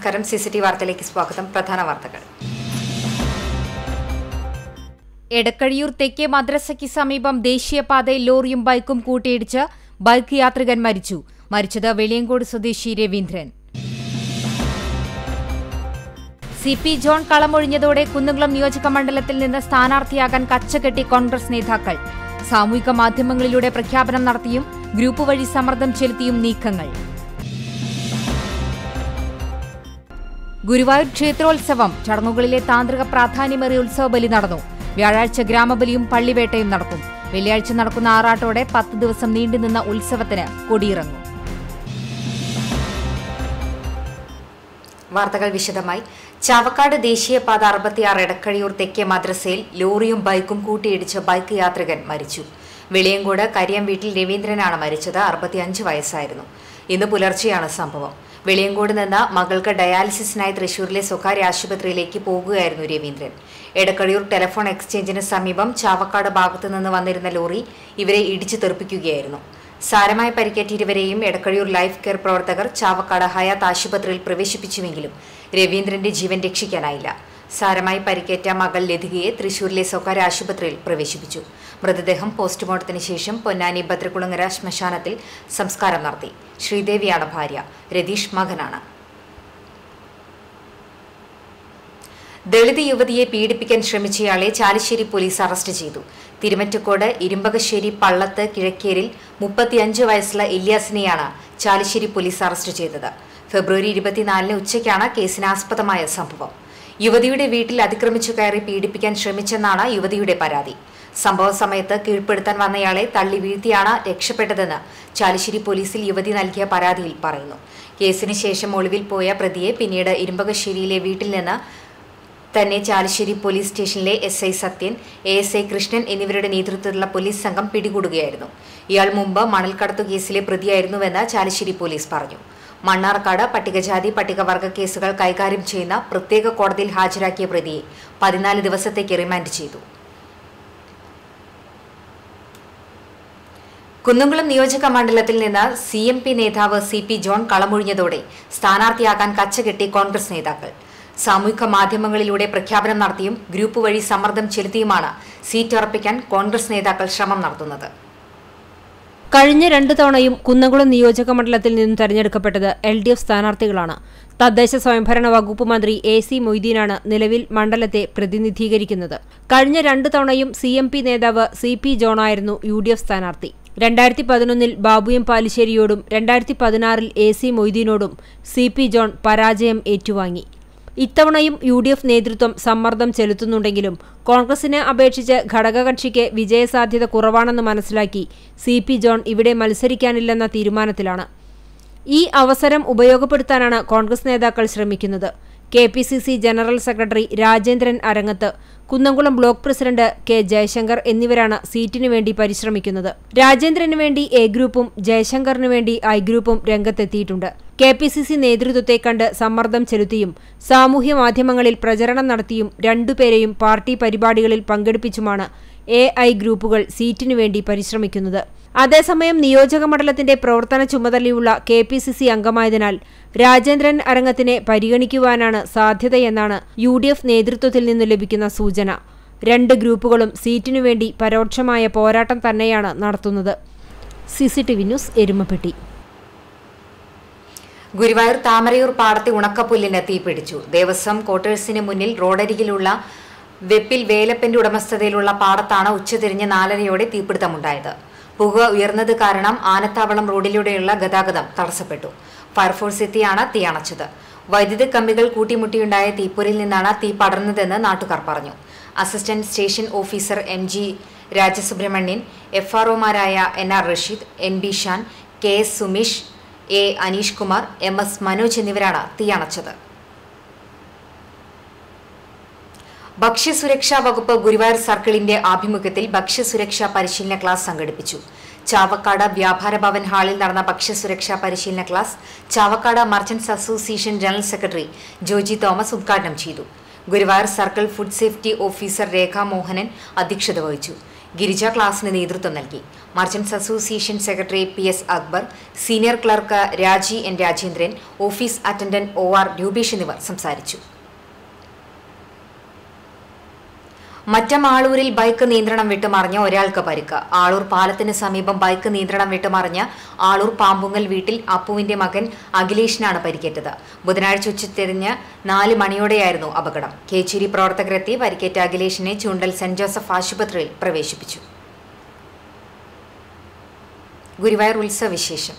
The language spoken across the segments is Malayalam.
നമസ്കാരം സി സി ടി വാർത്തയിലേക്ക് സ്വാഗതം പ്രധാന വാർത്തകൾ എടക്കഴിയൂർ തെക്കേ മദ്രസയ്ക്ക് സമീപം ദേശീയപാതയിൽ ലോറിയും ബൈക്കും കൂട്ടിയിടിച്ച് ബൈക്ക് യാത്രികൻ മരിച്ചു മരിച്ചത് വെളിയങ്കോട് സ്വദേശി രവീന്ദ്രൻ സി പി ജോൺ കളമൊഴിഞ്ഞതോടെ കുന്നുകുളം നിയോജക മണ്ഡലത്തിൽ നിന്ന് സ്ഥാനാർത്ഥിയാകാൻ കച്ചകെട്ടി കോൺഗ്രസ് നേതാക്കൾ സാമൂഹിക മാധ്യമങ്ങളിലൂടെ പ്രഖ്യാപനം നടത്തിയും ഗ്രൂപ്പ് വഴി സമ്മർദ്ദം ചെലുത്തിയും നീക്കങ്ങൾ ഗുരുവായൂർ ക്ഷേത്രോത്സവം ചടങ്ങുകളിലെ താന്ത്രിക പ്രാധാന്യമേറിയ ഉത്സവബലി നടന്നു വ്യാഴാഴ്ച ഗ്രാമബലിയും പള്ളിവേട്ടയും നടക്കും വെള്ളിയാഴ്ച നടക്കുന്ന ആറാട്ടോടെ പത്ത് ദിവസം നീണ്ടുനിന്ന ഉത്സവത്തിന് കൊടിയിറങ്ങും വാർത്തകൾ വിശദമായി ചാവക്കാട് ദേശീയപാത അറുപത്തിയാറ് എടക്കഴിയൂർ തെക്കേ മദ്രസയിൽ ലോറിയും ബൈക്കും കൂട്ടിയിടിച്ച് ബൈക്ക് യാത്രികൻ മരിച്ചു വെളിയങ്കോട് കരിയം വീട്ടിൽ രവീന്ദ്രനാണ് മരിച്ചത് അറുപത്തിയഞ്ച് വയസ്സായിരുന്നു ഇന്ന് പുലർച്ചെയാണ് സംഭവം വെളിയങ്കോട് നിന്ന് മകൾക്ക് ഡയാലിസിസിനായി തൃശൂരിലെ സ്വകാര്യ ആശുപത്രിയിലേക്ക് പോകുകയായിരുന്നു രവീന്ദ്രൻ എടക്കഴിയൂർ ടെലിഫോൺ എക്സ്ചേഞ്ചിന് സമീപം ചാവക്കാട് ഭാഗത്തു നിന്ന് വന്നിരുന്ന ലോറി ഇവരെ ഇടിച്ചു തെറിപ്പിക്കുകയായിരുന്നു സാരമായി പരിക്കേറ്റ ഇരുവരെയും എടക്കഴിയൂർ ലൈഫ് കെയർ പ്രവർത്തകർ ചാവക്കാട് ഹയാത്ത് ആശുപത്രിയിൽ പ്രവേശിപ്പിച്ചുവെങ്കിലും രവീന്ദ്രന്റെ ജീവൻ രക്ഷിക്കാനായില്ല സാരമായി പരിക്കേറ്റ മകൾ ലതികയെ തൃശൂരിലെ സ്വകാര്യ ആശുപത്രിയിൽ പ്രവേശിപ്പിച്ചു മൃതദേഹം പോസ്റ്റ്മോർട്ടത്തിന് ശേഷം പൊന്നാനി ഭദ്രകുളങ്ങര ശ്മശാനത്തിൽ സംസ്കാരം നടത്തി ശ്രീദേവിയാണ് ഭാര്യ രതീഷ് മകനാണ് ദളിത് യുവതിയെ പീഡിപ്പിക്കാൻ ശ്രമിച്ചയാളെ ചാലിശ്ശേരി പോലീസ് അറസ്റ്റ് ചെയ്തു തിരുമറ്റക്കോട് ഇരുമ്പകശ്ശേരി പള്ളത്ത് കിഴക്കേരിൽ മുപ്പത്തിയഞ്ച് വയസ്സുള്ള ഇല്യാസിനെയാണ് ചാലിശ്ശേരി പോലീസ് അറസ്റ്റ് ചെയ്തത് ഫെബ്രുവരി ഇരുപത്തിനാലിന് ഉച്ചയ്ക്കാണ് കേസിനാസ്പദമായ സംഭവം യുവതിയുടെ വീട്ടിൽ അതിക്രമിച്ചു കയറി പീഡിപ്പിക്കാൻ ശ്രമിച്ചെന്നാണ് യുവതിയുടെ പരാതി സംഭവ സമയത്ത് കീഴ്പ്പെടുത്താൻ വന്നയാളെ തള്ളി വീഴ്ത്തിയാണ് രക്ഷപ്പെട്ടതെന്ന് ചാലിശ്ശേരി പോലീസിൽ യുവതി നൽകിയ പരാതിയിൽ പറയുന്നു കേസിന് ശേഷം ഒളിവിൽ പോയ പ്രതിയെ പിന്നീട് ഇരുമ്പകശ്ശേരിയിലെ വീട്ടിൽ നിന്ന് തന്നെ ചാലിശ്ശേരി പോലീസ് സ്റ്റേഷനിലെ S I Sathyan A S I Krishnan എന്നിവരുടെ നേതൃത്വത്തിലുള്ള പോലീസ് സംഘം പിടികൂടുകയായിരുന്നു ഇയാൾ മുമ്പ് മണൽക്കടത്തു കേസിലെ പ്രതിയായിരുന്നുവെന്ന് ചാലിശ്ശേരി പോലീസ് പറഞ്ഞു മണ്ണാർക്കാട് പട്ടികജാതി പട്ടികവർഗ കേസുകൾ കൈകാര്യം ചെയ്യുന്ന പ്രത്യേക കോടതിയിൽ ഹാജരാക്കിയ പ്രതിയെ പതിനാല് ദിവസത്തേക്ക് റിമാൻഡ് ചെയ്തു കുന്നംകുളം നിയോജക മണ്ഡലത്തിൽ നിന്ന് സി എം പി നേതാവ് സി പി ജോൺ കളമൊഴിഞ്ഞതോടെ സ്ഥാനാർത്ഥിയാകാൻ കച്ചകെട്ടി കോൺഗ്രസ് നേതാക്കൾ സാമൂഹിക മാധ്യമങ്ങളിലൂടെ പ്രഖ്യാപനം നടത്തിയും ഗ്രൂപ്പ് വഴി സമ്മർദ്ദം ചെലുത്തിയുമാണ് സീറ്റ് ഉറപ്പിക്കാൻ കോൺഗ്രസ് നേതാക്കൾ ശ്രമം നടത്തുന്നത് കഴിഞ്ഞ രണ്ടു തവണയും കുന്നംകുളം നിയോജക മണ്ഡലത്തിൽ നിന്നും തെരഞ്ഞെടുക്കപ്പെട്ടത് എൽ ഡി എഫ് സ്ഥാനാർത്ഥികളാണ് തദ്ദേശ സ്വയംഭരണ വകുപ്പ് മന്ത്രി എ സി മൊയ്തീനാണ് നിലവിൽ മണ്ഡലത്തെ പ്രതിനിധീകരിക്കുന്നത് കഴിഞ്ഞ രണ്ടു തവണയും സി എം പി നേതാവ് സി പി ജോണായിരുന്നു യു ഡി എഫ് സ്ഥാനാർത്ഥി രണ്ടായിരത്തി പതിനൊന്നിൽ ബാബു എം പാലിശ്ശേരിയോടും രണ്ടായിരത്തി പതിനാറിൽ എ സി മൊയ്തീനോടും സി പി ജോൺ പരാജയം ഏറ്റുവാങ്ങി ഇത്തവണയും യു ഡി എഫ് നേതൃത്വം സമ്മർദ്ദം ചെലുത്തുന്നുണ്ടെങ്കിലും കോൺഗ്രസിനെ അപേക്ഷിച്ച് ഘടകകക്ഷിക്ക് വിജയസാധ്യത കുറവാണെന്ന് മനസ്സിലാക്കി സി പി ജോൺ ഇവിടെ മത്സരിക്കാനില്ലെന്ന തീരുമാനത്തിലാണ് ഈ അവസരം ഉപയോഗപ്പെടുത്താനാണ് കോൺഗ്രസ് നേതാക്കൾ ശ്രമിക്കുന്നത് K P C C general secretary Rajendran Arangath Kunnamkulam block president K Jayashankar എന്നിവരാണ് സീറ്റിനു വേണ്ടി പരിശ്രമിക്കുന്നത് രാജേന്ദ്രന് വേണ്ടി എ ഗ്രൂപ്പും ജയശങ്കറിനു വേണ്ടി ഐ ഗ്രൂപ്പും രംഗത്തെത്തിയിട്ടുണ്ട് കെ പി സി സി നേതൃത്വത്തെ കണ്ട് സമ്മർദ്ദം ചെലുത്തിയും സാമൂഹ്യ മാധ്യമങ്ങളിൽ പ്രചരണം നടത്തിയും രണ്ടുപേരെയും പാർട്ടി പരിപാടികളിൽ പങ്കെടുപ്പിച്ചുമാണ് എ ഐ ഗ്രൂപ്പുകൾ സീറ്റിനു വേണ്ടി പരിശ്രമിക്കുന്നത് അതേസമയം നിയോജക മണ്ഡലത്തിന്റെ പ്രവർത്തന ചുമതലയുള്ള കെ പി സി സി അംഗമായതിനാൽ രാജേന്ദ്രൻ അരങ്ങത്തിനെ പരിഗണിക്കുവാനാണ് സാധ്യതയെന്നാണ് യു ഡി എഫ് നേതൃത്വത്തിൽ നിന്ന് ലഭിക്കുന്ന സൂചന രണ്ട് ഗ്രൂപ്പുകളും സീറ്റിനു വേണ്ടി പരോക്ഷമായ പോരാട്ടം തന്നെയാണ് നടത്തുന്നത് C C T V news Erumapetty Guruvayur Thamarayur പാടത്തെ ഉണക്കപ്പുല്ലിന് തീപിടിച്ചു ദേവസ്വം ക്വാർട്ടേഴ്സിന് മുന്നിൽ റോഡരികിലുള്ള വെപ്പിൽ വേലപ്പന്റെ ഉടമസ്ഥതയിലുള്ള പാടത്താണ് ഉച്ചതിരിഞ്ഞ് നാലരയോടെ തീപിടുത്തമുണ്ടായത് പുക ഉയർന്നത് കാരണം ആനത്താവളം റോഡിലൂടെയുള്ള ഗതാഗതം തടസ്സപ്പെട്ടു ഫയർഫോഴ്സ് എത്തിയാണ് തീ അണച്ചത് വൈദ്യുത കമ്പികൾ കൂട്ടിമുട്ടിയുണ്ടായ തീപ്പൊരിൽ നിന്നാണ് തീ പടർന്നതെന്ന് നാട്ടുകാർ പറഞ്ഞു assistant station officer M G Rajasubramanian F R ഒമാരായ N R Rasheed N B Shan K S Sumeesh A Aneesh Kumar M S Manoj എന്നിവരാണ് തീയണച്ചത് ഭക്ഷ്യസുരക്ഷാ വകുപ്പ് ഗുരുവായൂർ സർക്കിളിന്റെ ആഭിമുഖ്യത്തിൽ ഭക്ഷ്യസുരക്ഷാ പരിശീലന ക്ലാസ് സംഘടിപ്പിച്ചു ചാവക്കാട് വ്യാപാര ഭവൻ ഹാളിൽ നടന്ന ഭക്ഷ്യസുരക്ഷാ പരിശീലന class Chavakkad merchants association general secretary Joji Thomas ഉദ്ഘാടനം ചെയ്തു Guruvayur circle food safety officer Rekha Mohanan അധ്യക്ഷത വഹിച്ചു ഗിരിജ ക്ലാസിന് നേതൃത്വം നൽകി merchants association secretary P S Akbar senior clerk Raji N Rajendran office attendant O R Rupesh എന്നിവർ സംസാരിച്ചു മറ്റം ആളൂരിൽ ബൈക്ക് നിയന്ത്രണം വിട്ടുമറിഞ്ഞ ഒരാൾക്ക് പരിക്ക് ആളൂർ പാലത്തിന് സമീപം ബൈക്ക് നിയന്ത്രണം വിട്ടുമറിഞ്ഞ ആളൂർ പാമ്പുങ്ങൽ വീട്ടിൽ അപ്പുവിന്റെ മകൻ അഖിലേഷിനാണ് പരിക്കേറ്റത് ബുധനാഴ്ച ഉച്ചതിരിഞ്ഞ് നാല് മണിയോടെയായിരുന്നു അപകടം കേച്ചേരി പ്രവർത്തകരെത്തി പരിക്കേറ്റ അഖിലേഷിനെ ചുണ്ടൽ സെന്റ് ജോസഫ് ആശുപത്രിയിൽ പ്രവേശിപ്പിച്ചു ഗുരുവായൂർ ഉത്സവ വിശേഷം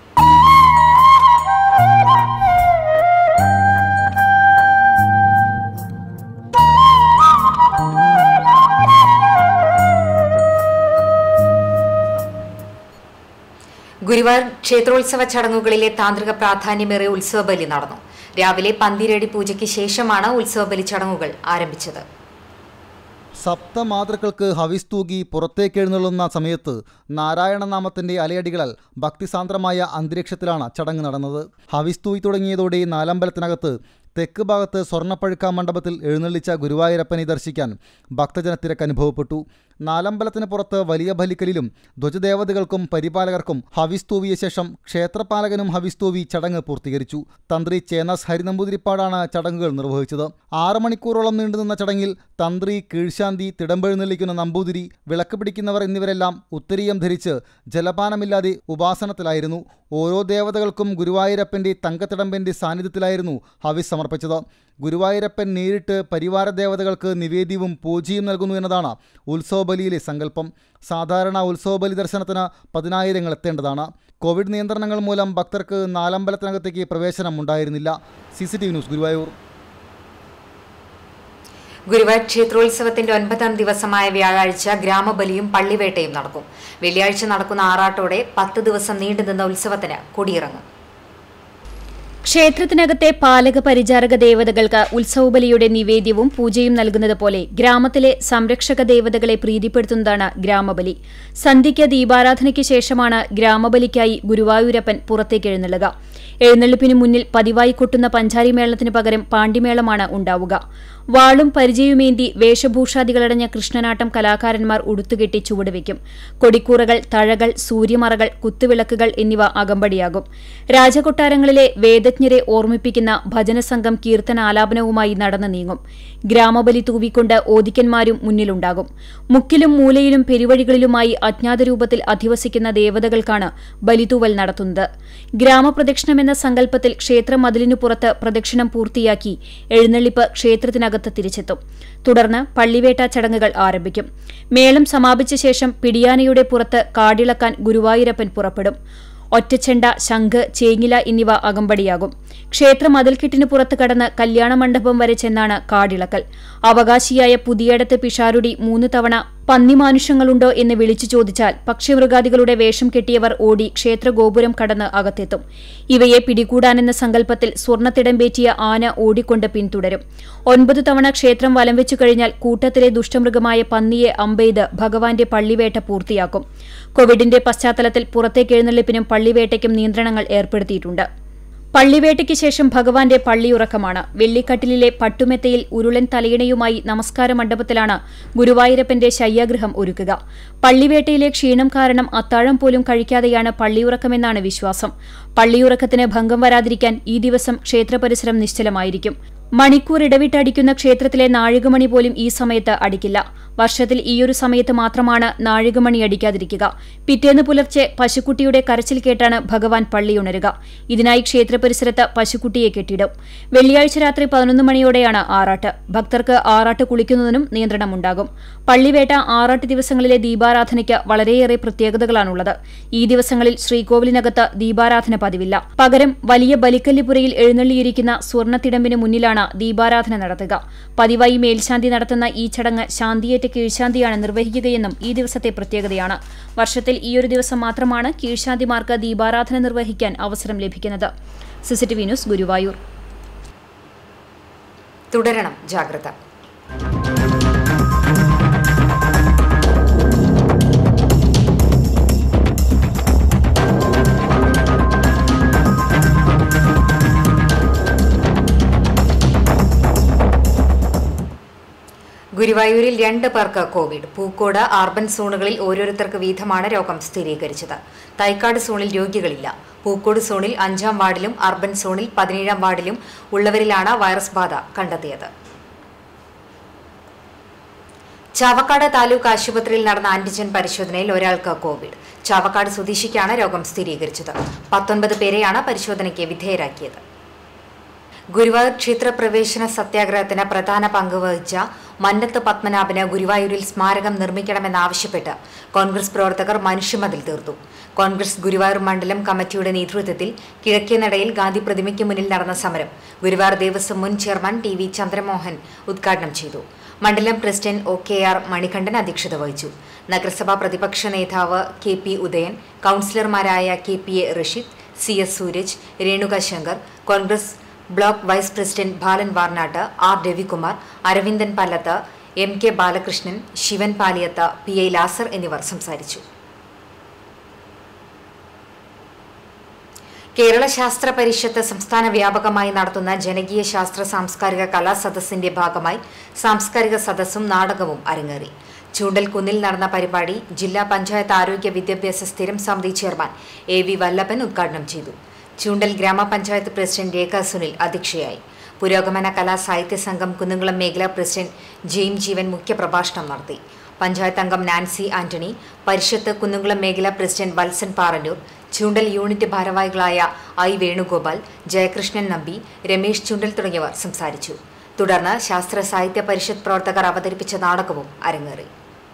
ഗുരുവായൂർ ക്ഷേത്രോത്സവ ചടങ്ങുകളിലെ താന്ത്രിക പ്രാധാന്യമേറിയ ഉത്സവബലി നടന്നു രാവിലെ പന്തിരടി പൂജയ്ക്ക് ശേഷമാണ് ഉത്സവബലി ചടങ്ങുകൾ ആരംഭിച്ചത് സപ്തമാതൃക്കൾക്ക് ഹവിസ് തൂകി പുറത്തേക്കെഴുന്നള്ളുന്ന സമയത്ത് നാരായണനാമത്തിന്റെ അലയടികളാൽ ഭക്തിസാന്ദ്രമായ അന്തരീക്ഷത്തിലാണ് ചടങ്ങ് നടന്നത് ഹവിസ് തൂയി തുടങ്ങിയതോടെ നാലമ്പലത്തിനകത്ത് തെക്ക് ഭാഗത്ത് സ്വർണ്ണപ്പഴുക്ക മണ്ഡപത്തിൽ എഴുന്നള്ളിച്ച ഗുരുവായൂരപ്പനെ ദർശിക്കാൻ ഭക്തജനത്തിരക്ക് അനുഭവപ്പെട്ടു നാലമ്പലത്തിന് പുറത്ത് വലിയ ബലിക്കലിലും ധ്വജദേവതകൾക്കും പരിപാലകർക്കും ഹവിസ് തൂവിയ ശേഷം ക്ഷേത്രപാലകനും ഹവിസ് തൂവി ചടങ്ങ് പൂർത്തീകരിച്ചു തന്ത്രി ചേനാസ് ഹരിനമ്പൂതിരിപ്പാടാണ് ചടങ്ങുകൾ നിർവഹിച്ചത് ആറ് മണിക്കൂറോളം നീണ്ടുനിന്ന ചടങ്ങിൽ തന്ത്രി കീഴ്ശാന്തി തിടമ്പെഴുന്നള്ളിക്കുന്ന നമ്പൂതിരി വിളക്ക് പിടിക്കുന്നവർ എന്നിവരെല്ലാം ഉത്തരീയം ധരിച്ച് ജലപാനമില്ലാതെ ഉപാസനത്തിലായിരുന്നു ഓരോ ദേവതകൾക്കും ഗുരുവായൂരപ്പന്റെ തങ്കത്തിടമ്പന്റെ സാന്നിധ്യത്തിലായിരുന്നു ഹവിസ് സമർപ്പിച്ചത് ഗുരുവായൂരപ്പൻ നേരിട്ട് പരിവാര ദേവതകൾക്ക് നിവേദ്യവും പൂജയും നൽകുന്നു എന്നതാണ് ഉത്സവബലിയിലെ സങ്കല്പം സാധാരണ ഉത്സവബലി ദർശനത്തിന് പതിനായിരങ്ങൾ എത്തേണ്ടതാണ് കോവിഡ് നിയന്ത്രണങ്ങൾ മൂലം ഭക്തർക്ക് നാലമ്പലത്തിനകത്തേക്ക് പ്രവേശനം ഉണ്ടായിരുന്നില്ല C C T V news Guruvayur Guruvayur ക്ഷേത്രോത്സവത്തിന്റെ ഒൻപതാം ദിവസമായ വ്യാഴാഴ്ച ഗ്രാമബലിയും പള്ളിവേട്ടയും നടക്കും വെള്ളിയാഴ്ച നടക്കുന്ന ആറാട്ടോടെ പത്ത് ദിവസം നീണ്ടുനിന്ന ഉത്സവത്തിന് കൊടിയിറങ്ങും ക്ഷേത്രത്തിനകത്തെ പാലക പരിചാരക ദേവതകൾക്ക് ഉത്സവബലിയുടെ നിവേദ്യവും പൂജയും നൽകുന്നത് പോലെ ഗ്രാമത്തിലെ സംരക്ഷക ദേവതകളെ പ്രീതിപ്പെടുത്തുന്നതാണ് ഗ്രാമബലി സന്ധ്യയ്ക്ക് ദീപാരാധനയ്ക്ക് ശേഷമാണ് ഗ്രാമബലിക്കായി ഗുരുവായൂരപ്പൻ പുറത്തേക്ക് എഴുന്നള്ളുക എഴുന്നള്ളിപ്പിന് മുന്നിൽ പതിവായി കൊട്ടുന്ന പഞ്ചാരി മേളത്തിന് പകരം പാണ്ടിമേളമാണ് ഉണ്ടാവുക വാളും പരിചയവുമേന്തി വേഷഭൂഷാദികളടഞ്ഞ കൃഷ്ണനാട്ടം കലാകാരന്മാർ ഉടുത്തുകെട്ടി ചുവടുവെക്കും കൊടിക്കൂറകൾ തഴകൾ സൂര്യമറകൾ കുത്തുവിളക്കുകൾ എന്നിവ അകമ്പടിയാകും രാജകൊട്ടാരങ്ങളിലെ വേദജ്ഞരെ ഓർമ്മിപ്പിക്കുന്ന ഭജനസംഘം കീർത്തനാലാപനവുമായി നടന്നു നീങ്ങും ഗ്രാമബലി തൂവിക്കൊണ്ട് ഓദിക്കന്മാരും മുന്നിലുണ്ടാകും മുക്കിലും മൂലയിലും പെരുവഴികളിലുമായി അജ്ഞാതരൂപത്തിൽ അധിവസിക്കുന്ന ദേവതകൾക്കാണ് ബലിതൂവൽ നടത്തുന്നത് ഗ്രാമപ്രദക്ഷിണമെന്ന സങ്കല്പത്തിൽ ക്ഷേത്രമതിലിനു പുറത്ത് പ്രദക്ഷിണം പൂർത്തിയാക്കി എഴുന്നള്ളിപ്പ് ക്ഷേത്രത്തിനകത്ത് തിരിച്ചെത്തും തുടർന്ന് പള്ളിവേട്ട ചടങ്ങുകൾ ആരംഭിക്കും മേളം സമാപിച്ച ശേഷം പിടിയാനയുടെ പുറത്ത് കാടിളക്കാൻ ഗുരുവായൂരപ്പൻ പുറപ്പെടും ഒറ്റച്ചെണ്ട ശംഖ് ചേങ്ങില എന്നിവ അകമ്പടിയാകും ക്ഷേത്ര മതിൽക്കെട്ടിന് പുറത്ത് കടന്ന് കല്യാണ മണ്ഡപം വരെ ചെന്നാണ് കാടിളക്കൽ അവകാശിയായ പുതിയടത്ത് പിഷാരുടി മൂന്ന് തവണ പന്നിമാനുഷ്യങ്ങളുണ്ടോ എന്ന് വിളിച്ചു ചോദിച്ചാൽ പക്ഷിമൃഗാദികളുടെ വേഷം കെട്ടിയവർ ഓടി ക്ഷേത്ര ഗോപുരം കടന്ന് അകത്തെത്തും ഇവയെ പിടികൂടാനെന്ന സങ്കല്പത്തിൽ സ്വർണ്ണത്തിടമ്പേറ്റിയ ആന ഓടിക്കൊണ്ട് പിന്തുടരും ഒൻപത് തവണ ക്ഷേത്രം വലം വെച്ചു കഴിഞ്ഞാൽ കൂട്ടത്തിലെ ദുഷ്ടമൃഗമായ പന്നിയെ അമ്പെയ്ത് ഭഗവാന്റെ പള്ളിവേട്ട പൂർത്തിയാക്കും കോവിഡിന്റെ പശ്ചാത്തലത്തിൽ പുറത്തേക്ക് എഴുന്നള്ളിപ്പിനും പള്ളിവേട്ടയ്ക്കും നിയന്ത്രണങ്ങൾ ഏർപ്പെടുത്തിയിട്ടുണ്ട് പള്ളിവേട്ടയ്ക്ക് ശേഷം ഭഗവാന്റെ പള്ളിയുറക്കമാണ് വെള്ളിക്കട്ടിലിലെ പട്ടുമെത്തയിൽ ഉരുളൻ തലയിണയുമായി നമസ്കാര മണ്ഡപത്തിലാണ് ഗുരുവായൂരപ്പന്റെ ശയ്യാഗൃഹം ഒരുക്കുക പള്ളിവേട്ടയിലെ ക്ഷീണം കാരണം അത്താഴം പോലും കഴിക്കാതെയാണ് പള്ളിയുറക്കമെന്നാണ് വിശ്വാസം പള്ളിയുറക്കത്തിന് ഭംഗം വരാതിരിക്കാൻ ഈ ദിവസം ക്ഷേത്രപരിസരം നിശ്ചലമായിരിക്കും മണിക്കൂർ ഇടവിട്ടടിക്കുന്ന ക്ഷേത്രത്തിലെ നാഴികമണി പോലും ഈ സമയത്ത് അടിക്കില്ല വർഷത്തിൽ ഈയൊരു സമയത്ത് മാത്രമാണ് നാഴികമണി അടിക്കാതിരിക്കുക പിറ്റേന്ന് പുലർച്ചെ പശുക്കുട്ടിയുടെ കരച്ചിൽ കേട്ടാണ് ഭഗവാൻ പള്ളിയുണരുക ഇതിനായി ക്ഷേത്രപരിസരത്ത് പശുക്കുട്ടിയെ കെട്ടിയിടും വെള്ളിയാഴ്ച രാത്രി പതിനൊന്ന് മണിയോടെയാണ് ആറാട്ട് ഭക്തർക്ക് ആറാട്ട് കുളിക്കുന്നതിനും നിയന്ത്രണമുണ്ടാകും പള്ളിവേട്ട ആറാട്ട് ദിവസങ്ങളിലെ ദീപാരാധനയ്ക്ക് വളരെയേറെ പ്രത്യേകതകളാണുള്ളത് ഈ ദിവസങ്ങളിൽ ശ്രീകോവിലിനകത്ത് ദീപാരാധന പതിവില്ല പകരം വലിയ ബലിക്കല്ലിപുരയിൽ എഴുന്നള്ളിയിരിക്കുന്ന സ്വർണ്ണത്തിടമ്പിന് മുന്നിലാണ് ദീപാരാധന നടത്തുക പതിവായി മേൽശാന്തി നടത്തുന്ന ഈ ചടങ്ങ് ശാന്തിയേറ്റ കീഴ്ശാന്തിയാണ് നിർവഹിക്കുകയെന്നും ഈ ദിവസത്തെ പ്രത്യേകതയാണ് വർഷത്തിൽ ഈയൊരു ദിവസം മാത്രമാണ് കീഴ്ശാന്തിമാർക്ക് ദീപാരാധന നിർവഹിക്കാൻ അവസരം ലഭിക്കുന്നത് സിസിടിവി ന്യൂസ് ഗുരുവായൂർ തുടരണം ജാഗ്രത ഗുരുവായൂർ ഗുരുവായൂരിൽ രണ്ട് പേർക്ക് കോവിഡ് പൂക്കോട് അർബൻ സോണുകളിൽ ഓരോരുത്തർക്ക് വീതമാണ് രോഗം സ്ഥിരീകരിച്ചത് തൈക്കാട് സോണിൽ രോഗികളില്ല പൂക്കോട് സോണിൽ അഞ്ചാം വാർഡിലും അർബൻ സോണിൽ പതിനേഴാം വാർഡിലും ഉള്ളവരിലാണ് വൈറസ് ബാധ കണ്ടെത്തിയത് ചാവക്കാട് താലൂക്ക് ആശുപത്രിയിൽ നടന്ന ആന്റിജൻ പരിശോധനയിൽ ഒരാൾക്ക് കോവിഡ് ചാവക്കാട് സ്വദേശിക്കാണ് രോഗം സ്ഥിരീകരിച്ചത് പത്തൊൻപത് പേരെയാണ് പരിശോധനയ്ക്ക് വിധേയരാക്കിയത് ഗുരുവായൂർ ക്ഷേത്രപ്രവേശന സത്യാഗ്രഹത്തിന് പ്രധാന പങ്ക് വഹിച്ച മന്നത്ത് പത്മനാഭന് ഗുരുവായൂരിൽ സ്മാരകം നിർമ്മിക്കണമെന്നാവശ്യപ്പെട്ട് കോൺഗ്രസ് പ്രവർത്തകർ മനുഷ്യമതിൽ തീർത്തു കോൺഗ്രസ് ഗുരുവായൂർ മണ്ഡലം കമ്മിറ്റിയുടെ നേതൃത്വത്തിൽ കിഴക്കേനടയിൽ ഗാന്ധി പ്രതിമയ്ക്ക് മുന്നിൽ നടന്ന സമരം ഗുരുവായൂർ ദേവസ്വം മുൻ ചെയർമാൻ ടി വി ചന്ദ്രമോഹൻ ഉദ്ഘാടനം ചെയ്തു മണ്ഡലം president O K R Manikandan അധ്യക്ഷത വഹിച്ചു നഗരസഭാ പ്രതിപക്ഷ നേതാവ് കെ പി ഉദയൻ കൌൺസിലർമാരായ K P A Rasheed C S Sooraj Renuka Shankar Congress block vice president Balan Varnatt R Ravikumar Aravindan Pallath M K Balakrishnan Shivan Paliyath P I Lazar എന്നിവർ സംസാരിച്ചു കേരള ശാസ്ത്ര പരിഷത്ത് സംസ്ഥാന വ്യാപകമായി നടത്തുന്ന ജനകീയ ശാസ്ത്ര സാംസ്കാരിക കലാസദസ്സിന്റെ ഭാഗമായി സാംസ്കാരിക സദസ്സും നാടകവും അരങ്ങേറി ചൂണ്ടൽകുന്നിൽ നടന്ന പരിപാടി ജില്ലാ പഞ്ചായത്ത് ആരോഗ്യ വിദ്യാഭ്യാസ സ്ഥിരം സമിതി ചെയർമാൻ എ വി വല്ലഭൻ ഉദ്ഘാടനം ചെയ്തു ചൂണ്ടൽ ഗ്രാമപഞ്ചായത്ത് പ്രസിഡന്റ് രേഖ സുനിൽ അധ്യക്ഷയായി പുരോഗമന കലാ സാഹിത്യ സംഘം കുന്നുകുളം മേഖലാ പ്രസിഡന്റ് ജെയിം ജീവൻ മുഖ്യപ്രഭാഷണം നടത്തി പഞ്ചായത്ത് അംഗം നാൻസി ആന്റണി പരിഷത്ത് കുന്നുകുളം മേഖലാ പ്രസിഡന്റ് വത്സൻ പാറന്നൂർ ചൂണ്ടൽ യൂണിറ്റ് ഭാരവാഹികളായ ഐ വേണുഗോപാൽ ജയകൃഷ്ണൻ നമ്പി രമേശ് ചുണ്ടൽ തുടങ്ങിയവർ സംസാരിച്ചു തുടർന്ന് ശാസ്ത്ര സാഹിത്യ പരിഷത്ത് പ്രവർത്തകർ അവതരിപ്പിച്ച നാടകവും അരങ്ങേറി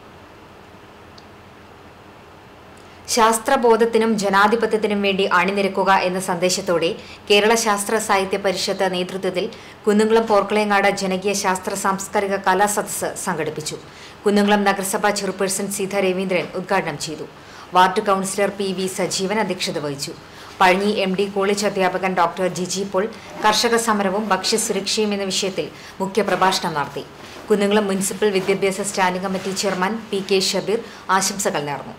ശാസ്ത്രബോധത്തിനും ജനാധിപത്യത്തിനും വേണ്ടി അണിനിരക്കുക എന്ന സന്ദേശത്തോടെ കേരള ശാസ്ത്ര സാഹിത്യ പരിഷത്ത് നേതൃത്വത്തിൽ കുന്നുംകുളം പോർക്കളയങ്ങാട് ജനകീയ ശാസ്ത്ര സാംസ്കാരിക കലാസദസ്സ് സംഘടിപ്പിച്ചു കുന്നുംകുളം നഗരസഭാ ചെയർപേഴ്സൺ സീത രവീന്ദ്രൻ ഉദ്ഘാടനം ചെയ്തു ward councillor P V Sajeevan അധ്യക്ഷത വഹിച്ചു പഴഞ്ഞി എം ഡി കോളേജ് അധ്യാപകൻ ഡോക്ടർ ജിജി പോൾ കർഷക സമരവും ഭക്ഷ്യസുരക്ഷയും എന്ന വിഷയത്തിൽ മുഖ്യപ്രഭാഷണം നടത്തി കുന്നുംകുളം മുനിസിപ്പൽ വിദ്യാഭ്യാസ standing committee chairman P K Shabeer ആശംസകൾ നേർന്നു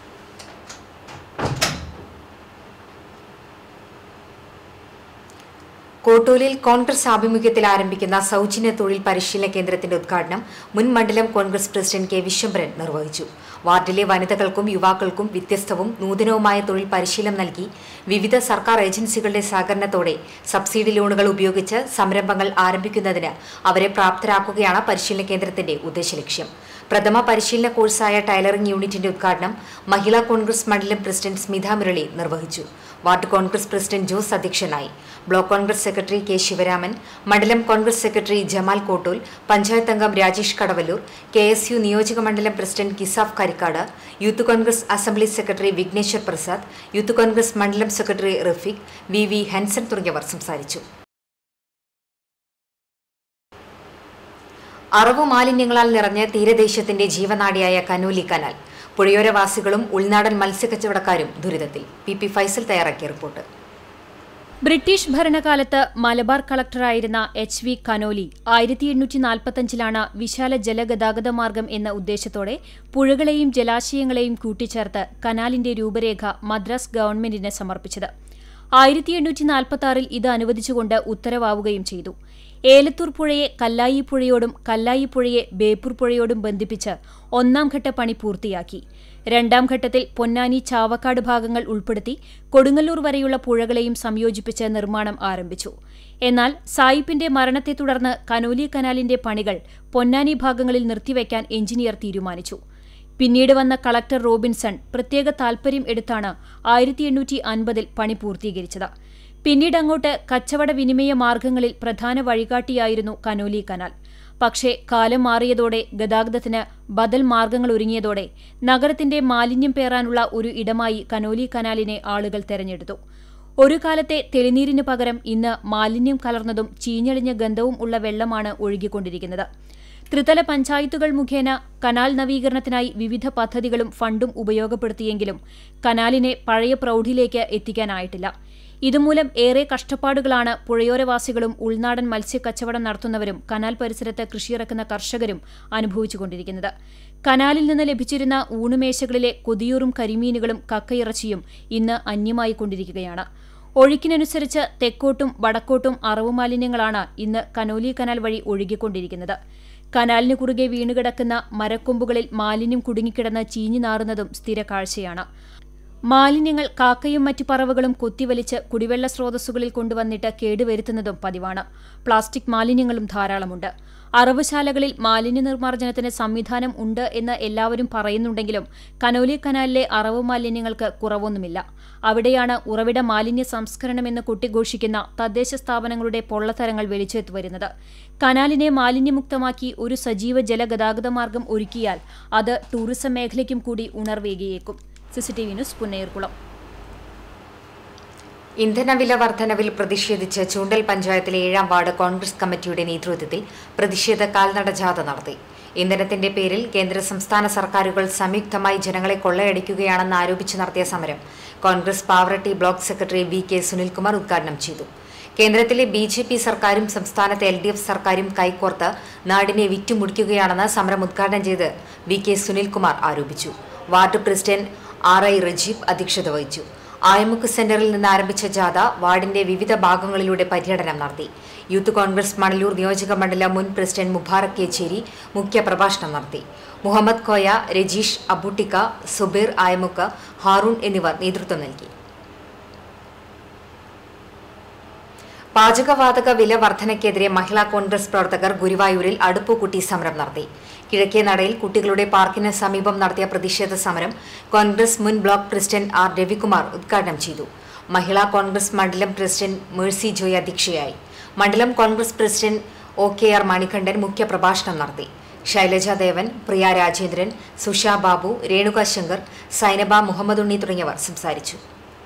കോട്ടൂലിൽ കോൺഗ്രസ് ആഭിമുഖ്യത്തിൽ ആരംഭിക്കുന്ന സൗജന്യ തൊഴിൽ പരിശീലന കേന്ദ്രത്തിന്റെ ഉദ്ഘാടനം മുൻ മണ്ഡലം കോൺഗ്രസ് പ്രസിഡന്റ് കെ വിശ്വംഭരൻ നിർവഹിച്ചു വാർഡിലെ വനിതകൾക്കും യുവാക്കൾക്കും വ്യത്യസ്തവും നൂതനവുമായ തൊഴിൽ പരിശീലനം നൽകി വിവിധ സർക്കാർ ഏജൻസികളുടെ സഹകരണത്തോടെ സബ്സിഡി ലോണുകൾ ഉപയോഗിച്ച് സംരംഭങ്ങൾ ആരംഭിക്കുന്നതിന് അവരെ പ്രാപ്തരാക്കുകയാണ് പരിശീലന കേന്ദ്രത്തിന്റെ ഉദ്ദേശലക്ഷ്യം പ്രഥമ പരിശീലന കോഴ്സായ ടൈലറിംഗ് യൂണിറ്റിന്റെ ഉദ്ഘാടനം മഹിളാ കോൺഗ്രസ് മണ്ഡലം പ്രസിഡന്റ് സ്മിത മുരളി നിർവഹിച്ചു വാർഡ് കോൺഗ്രസ് പ്രസിഡന്റ് ജോസ് അധ്യക്ഷനായി block Congress secretary K Sivaraman മണ്ഡലം കോൺഗ്രസ് സെക്രട്ടറി ജമാൽ കോട്ടൂൽ പഞ്ചായത്ത് അംഗം Rajesh Kadavallur K S U നിയോജക മണ്ഡലം president Kisaf Karikkad youth Congress assembly secretary Vigneshwar Prasad youth Congress മണ്ഡലം secretary Rafeeq V V Hansan തുടങ്ങിയവർ സംസാരിച്ചു അറവു മാലിന്യങ്ങളാൽ നിറഞ്ഞ തീരദേശത്തിന്റെ ജീവനാഡിയായ കനൂലി കനാൽ പുഴയോരവാസികളും ഉൾനാടൻ മത്സ്യക്കച്ചവടക്കാരും ദുരിതത്തിൽ പി പി ഫൈസൽ തയ്യാറാക്കിയ റിപ്പോർട്ട് ബ്രിട്ടീഷ് ഭരണകാലത്ത് മലബാർ കളക്ടറായിരുന്ന എച്ച് വി കനോലി ആയിരത്തി എണ്ണൂറ്റി നാൽപ്പത്തഞ്ചിലാണ് വിശാല ജലഗതാഗത മാർഗം എന്ന ഉദ്ദേശത്തോടെ പുഴകളെയും ജലാശയങ്ങളെയും കൂട്ടിച്ചേർത്ത് കനാലിന്റെ രൂപരേഖ മദ്രാസ് ഗവൺമെന്റിന് സമർപ്പിച്ചത് ആയിരത്തി എണ്ണൂറ്റി നാൽപ്പത്തി ആറിൽ ഇത് അനുവദിച്ചുകൊണ്ട് ഉത്തരവാവുകയും ചെയ്തു ഏലത്തൂർ പുഴയെ കല്ലായി പുഴയോടും കല്ലായി പുഴയെ ബേപ്പൂർ പുഴയോടും ബന്ധിപ്പിച്ച് ഒന്നാം ഘട്ട പണി പൂർത്തിയാക്കി രണ്ടാം ഘട്ടത്തിൽ പൊന്നാനി ചാവക്കാട് ഭാഗങ്ങൾ ഉൾപ്പെടുത്തി കൊടുങ്ങല്ലൂർ വരെയുള്ള പുഴകളെയും സംയോജിപ്പിച്ച് നിർമ്മാണം ആരംഭിച്ചു എന്നാൽ സായിപ്പിന്റെ മരണത്തെ തുടർന്ന് കനോലി കനാലിന്റെ പണികൾ പൊന്നാനി ഭാഗങ്ങളിൽ നിർത്തിവെക്കാൻ എഞ്ചിനീയർ തീരുമാനിച്ചു പിന്നീട് വന്ന കളക്ടർ റോബിൻസൺ പ്രത്യേക താൽപര്യം എടുത്താണ് ആയിരത്തി എണ്ണൂറ്റി അൻപതിൽ പണി പൂർത്തീകരിച്ചത് പിന്നീട് അങ്ങോട്ട് കച്ചവട വിനിമയ മാർഗങ്ങളിൽ പ്രധാന വഴികാട്ടിയായിരുന്നു കനോലി കനാൽ പക്ഷേ കാലം മാറിയതോടെ ഗതാഗതത്തിന് ബദൽ മാർഗങ്ങൾ ഒരുങ്ങിയതോടെ നഗരത്തിന്റെ മാലിന്യം പേറാനുള്ള ഒരു ഇടമായി കനോലി കനാലിനെ ആളുകൾ തെരഞ്ഞെടുത്തു ഒരു കാലത്തെ തെളിനീരിന് പകരം ഇന്ന് മാലിന്യം കലർന്നതും ചീഞ്ഞളിഞ്ഞ ഗന്ധവും ഉള്ള വെള്ളമാണ് ഒഴുകിക്കൊണ്ടിരിക്കുന്നത് ത്രിതല പഞ്ചായത്തുകൾ മുഖേന കനാൽ നവീകരണത്തിനായി വിവിധ പദ്ധതികളും ഫണ്ടും ഉപയോഗപ്പെടുത്തിയെങ്കിലും കനാലിനെ പഴയ പ്രൗഢിലേക്ക് എത്തിക്കാനായിട്ടില്ല ഇതുമൂലം ഏറെ കഷ്ടപ്പാടുകളാണ് പുഴയോരവാസികളും ഉൾനാടൻ മത്സ്യക്കച്ചവടം നടത്തുന്നവരും കനാൽ പരിസരത്ത് കൃഷിയിറക്കുന്ന കർഷകരും അനുഭവിച്ചുകൊണ്ടിരിക്കുന്നത് കനാലിൽ നിന്ന് ലഭിച്ചിരുന്ന ഊണുമേശകളിലെ കൊതിയൂറും കരിമീനുകളും കക്കയിറച്ചിയും ഇന്ന് അന്യമായി കൊണ്ടിരിക്കുകയാണ് ഒഴുക്കിനനുസരിച്ച് തെക്കോട്ടും വടക്കോട്ടും അറവുമാലിന്യങ്ങളാണ് ഇന്ന് കനോലി കനാൽ വഴി ഒഴുകിക്കൊണ്ടിരിക്കുന്നത് കനാലിന് കുറുകെ വീണുകിടക്കുന്ന മരക്കൊമ്പുകളിൽ മാലിന്യം കുടുങ്ങിക്കിടന്ന് ചീഞ്ഞു നാറുന്നതും സ്ഥിര കാഴ്ചയാണ് മാലിന്യങ്ങൾ കാക്കയും മറ്റു പറവകളും കൊത്തിവലിച്ച് കുടിവെള്ള സ്രോതസ്സുകളിൽ കൊണ്ടുവന്നിട്ട് കേടുവരുത്തുന്നതും പതിവാണ് പ്ലാസ്റ്റിക് മാലിന്യങ്ങളും ധാരാളമുണ്ട് അറവുശാലകളിൽ മാലിന്യ നിർമ്മാർജ്ജനത്തിന് സംവിധാനം ഉണ്ട് എന്ന് എല്ലാവരും പറയുന്നുണ്ടെങ്കിലും കനോലി കനാലിലെ അറവ് മാലിന്യങ്ങൾക്ക് കുറവൊന്നുമില്ല അവിടെയാണ് ഉറവിട മാലിന്യ സംസ്കരണമെന്ന് കുട്ടിഘോഷിക്കുന്ന തദ്ദേശ സ്ഥാപനങ്ങളുടെ പൊള്ളത്തരങ്ങൾ വെളിച്ചെത്തു വരുന്നത് കനാലിനെ മാലിന്യമുക്തമാക്കി ഒരു സജീവ ജലഗതാഗത മാർഗം ഒരുക്കിയാൽ അത് ടൂറിസം മേഖലയ്ക്കും കൂടി ഉണർവേകിയേക്കും സിസിടിവി ന്യൂസ് പുന്നയൂർകുളം ഇന്ധനവില വർധനവിൽ പ്രതിഷേധിച്ച് ചൂണ്ടൽ പഞ്ചായത്തിലെ ഏഴാം വാർഡ് കോൺഗ്രസ് കമ്മിറ്റിയുടെ നേതൃത്വത്തിൽ പ്രതിഷേധ കാൽനട ജാഥ നടത്തി ഇന്ധനത്തിന്റെ പേരിൽ കേന്ദ്ര സംസ്ഥാന സർക്കാരുകൾ സംയുക്തമായി ജനങ്ങളെ കൊള്ളയടിക്കുകയാണെന്ന് ആരോപിച്ച് നടത്തിയ സമരം Congress Pavaratty block secretary V K Sunilkumar ഉദ്ഘാടനം ചെയ്തു കേന്ദ്രത്തിലെ ബി ജെ പി സർക്കാരും സംസ്ഥാനത്തെ എൽ ഡി എഫ് സർക്കാരും കൈകോർത്ത് നാടിനെ വിറ്റുമുടിക്കുകയാണെന്ന് സമരം ഉദ്ഘാടനം ചെയ്ത് വി കെ സുനിൽകുമാർ ആരോപിച്ചു ward president R I Rajeeb അധ്യക്ഷത വഹിച്ചു ആയമുക്ക് സെന്ററിൽ നിന്ന് ആരംഭിച്ച ജാഥ വാർഡിന്റെ വിവിധ ഭാഗങ്ങളിലൂടെ പര്യടനം നടത്തി യൂത്ത് കോൺഗ്രസ് മണലൂർ നിയോജക മണ്ഡലം മുൻ പ്രസിഡന്റ് മുബാറക് കേച്ചേരി മുഖ്യപ്രഭാഷണം നടത്തി മുഹമ്മദ് കോയ രജീഷ് അബൂട്ടിക്ക സുബീർ ആയമുക്ക് ഹാറൂൺ എന്നിവർ നേതൃത്വം നൽകി പാചകവാതക വില വർധനയ്ക്കെതിരെ മഹിളാ കോൺഗ്രസ് പ്രവർത്തകർ ഗുരുവായൂരിൽ അടുപ്പുകുട്ടി സമരം നടത്തി കിഴക്കേ നടയിൽ കുട്ടികളുടെ പാർക്കിന് സമീപം നടത്തിയ പ്രതിഷേധ സമരം കോൺഗ്രസ് മുൻ ബ്ലോക്ക് പ്രസിഡന്റ് ആർ രവികുമാർ ഉദ്ഘാടനം ചെയ്തു മഹിളാ കോൺഗ്രസ് മണ്ഡലം പ്രസിഡന്റ് മേഴ്സി ജോയ് അധ്യക്ഷയായി മണ്ഡലം Congress president O K R Manikandan മുഖ്യപ്രഭാഷണം നടത്തി ശൈലജ ദേവൻ പ്രിയ രാജേന്ദ്രൻ സുഷ ബാബു രേണുക ശങ്കർ സൈനബ മുഹമ്മദ് ഉണ്ണി തുടങ്ങിയവർ സംസാരിച്ചു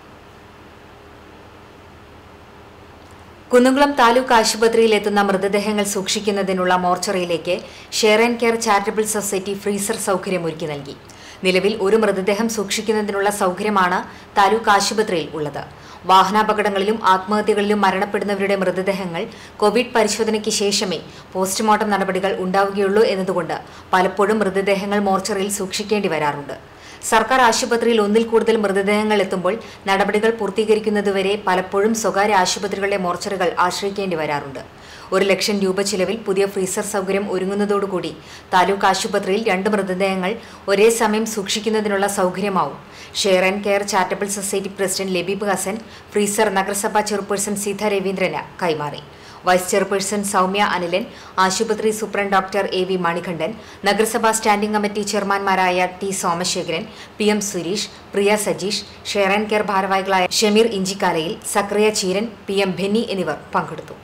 കുന്നുകുളം താലൂക്ക് ആശുപത്രിയിൽ എത്തുന്ന മൃതദേഹങ്ങൾ സൂക്ഷിക്കുന്നതിനുള്ള മോർച്ചറിയിലേക്ക് share and care charitable society freezer സൗകര്യം ഒരുക്കി നൽകി നിലവിൽ ഒരു മൃതദേഹം സൂക്ഷിക്കുന്നതിനുള്ള സൗകര്യമാണ് താലൂക്ക് ആശുപത്രിയിൽ ഉള്ളത് വാഹനാപകടങ്ങളിലും ആത്മഹത്യകളിലും മരണപ്പെടുന്നവരുടെ മൃതദേഹങ്ങൾ കോവിഡ് പരിശോധനയ്ക്ക് ശേഷമേ പോസ്റ്റ്മോർട്ടം നടപടികൾ ഉണ്ടാവുകയുള്ളൂ എന്നതുകൊണ്ട് പലപ്പോഴും മൃതദേഹങ്ങൾ മോർച്ചറിയിൽ സൂക്ഷിക്കേണ്ടി വരാറുണ്ട് സർക്കാർ ആശുപത്രിയിൽ ഒന്നിൽ കൂടുതൽ മൃതദേഹങ്ങൾ എത്തുമ്പോൾ നടപടികൾ പൂർത്തീകരിക്കുന്നതുവരെ പലപ്പോഴും സ്വകാര്യ ആശുപത്രികളുടെ മോർച്ചറികൾ ആശ്രയിക്കേണ്ടി വരാറുണ്ട് ഒരു ലക്ഷം രൂപ ചിലവിൽ പുതിയ ഫ്രീസർ സൗകര്യം ഒരുങ്ങുന്നതോടുകൂടി താലൂക്ക് ആശുപത്രിയിൽ രണ്ട് മൃതദേഹങ്ങൾ ഒരേ സമയം സൂക്ഷിക്കുന്നതിനുള്ള സൗകര്യമാവും share and care charitable society president Labeeb Hasan freezer നഗരസഭാ ചെയർപേഴ്സൺ സീത രവീന്ദ്രന് കൈമാറി വൈസ് ചെയർപേഴ്സൺ സൗമ്യ അനിലൻ ആശുപത്രി superintendent doctor A V Manikandan നഗരസഭാ സ്റ്റാൻഡിംഗ് കമ്മിറ്റി ചെയർമാൻമാരായ T Somasekharan P M Sureesh Priya Sajeesh share and care ഭാരവാഹികളായ ഷമീർ ഇഞ്ചിക്കാലയിൽ Sakriya Cheeran P M Benny എന്നിവർ പങ്കെടുത്തു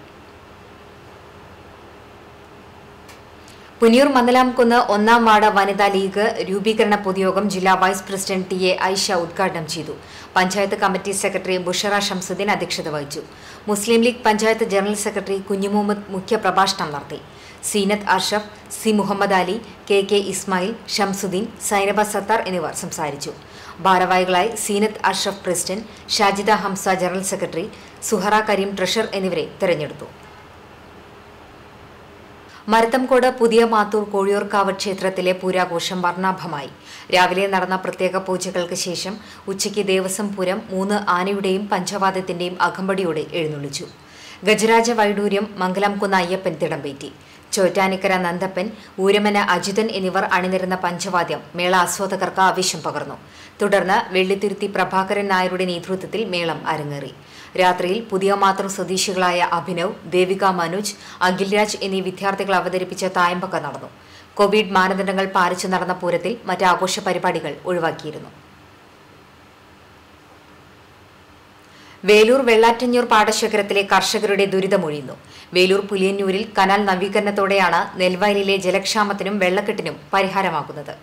പുനിയൂർ മന്ദലാംകുന്ന് ഒന്നാം വാർഡ് വനിതാ ലീഗ് രൂപീകരണ പൊതുയോഗം ജില്ലാ vice president T A Aisha ഉദ്ഘാടനം ചെയ്തു പഞ്ചായത്ത് കമ്മിറ്റി സെക്രട്ടറി ബുഷറ ഷംസുദ്ദീൻ അധ്യക്ഷത വഹിച്ചു Muslim league panchayat general secretary Kunjumuhammad മുഖ്യപ്രഭാഷണം നടത്തി Seenath Arshaf C Muhammad Ali K K Ismail Shamsuddin Sainaba Sathar എന്നിവർ സംസാരിച്ചു ഭാരവാഹികളായി Seenath Arshaf president Shajida Hamsa general secretary Suhara Kareem treasurer എന്നിവരെ തെരഞ്ഞെടുത്തു മരത്തംകോട് പുതിയ മാത്തൂർ കോഴിയൂർക്കാവ് ക്ഷേത്രത്തിലെ പൂരാഘോഷം വർണ്ണാഭമായി രാവിലെ നടന്ന പ്രത്യേക പൂജകൾക്ക് ശേഷം ഉച്ചയ്ക്ക് ദേവസ്വം പൂരം മൂന്ന് ആനയുടെയും പഞ്ചവാദ്യത്തിന്റെയും അകമ്പടിയോടെ എഴുന്നള്ളിച്ചു ഗജരാജ വൈഡൂര്യം മംഗലംകുന്ന് അയ്യപ്പൻ തിടമ്പേറ്റി ചോറ്റാനിക്കര നന്ദപ്പൻ ഊരമന അജിതൻ എന്നിവർ അണിനിരുന്ന പഞ്ചവാദ്യം മേള ആസ്വാദകർക്ക് ആവേശം പകർന്നു തുടർന്ന് വെള്ളിത്തിരുത്തി പ്രഭാകരൻ നായരുടെ നേതൃത്വത്തിൽ മേളം അരങ്ങേറി രാത്രിയിൽ പുതിയ മാത്രം സ്വദേശികളായ അഭിനവ് ദേവിക മനോജ് അഖിൽരാജ് എന്നീ വിദ്യാർത്ഥികൾ അവതരിപ്പിച്ച തായമ്പക നടന്നു കോവിഡ് മാനദണ്ഡങ്ങൾ പാലിച്ചു നടന്ന പൂരത്തിൽ മറ്റ് ആഘോഷ പരിപാടികൾ ഒഴിവാക്കിയിരുന്നു വേലൂർ വെള്ളാറ്റഞ്ഞൂർ പാടശേഖരത്തിലെ കർഷകരുടെ ദുരിതമൊഴിയുന്നു വേലൂർ പുലിയന്നൂരിൽ കനാൽ നവീകരണത്തോടെയാണ് നെൽവയലിലെ ജലക്ഷാമത്തിനും വെള്ളക്കെട്ടിനും പരിഹാരമാകുന്നത്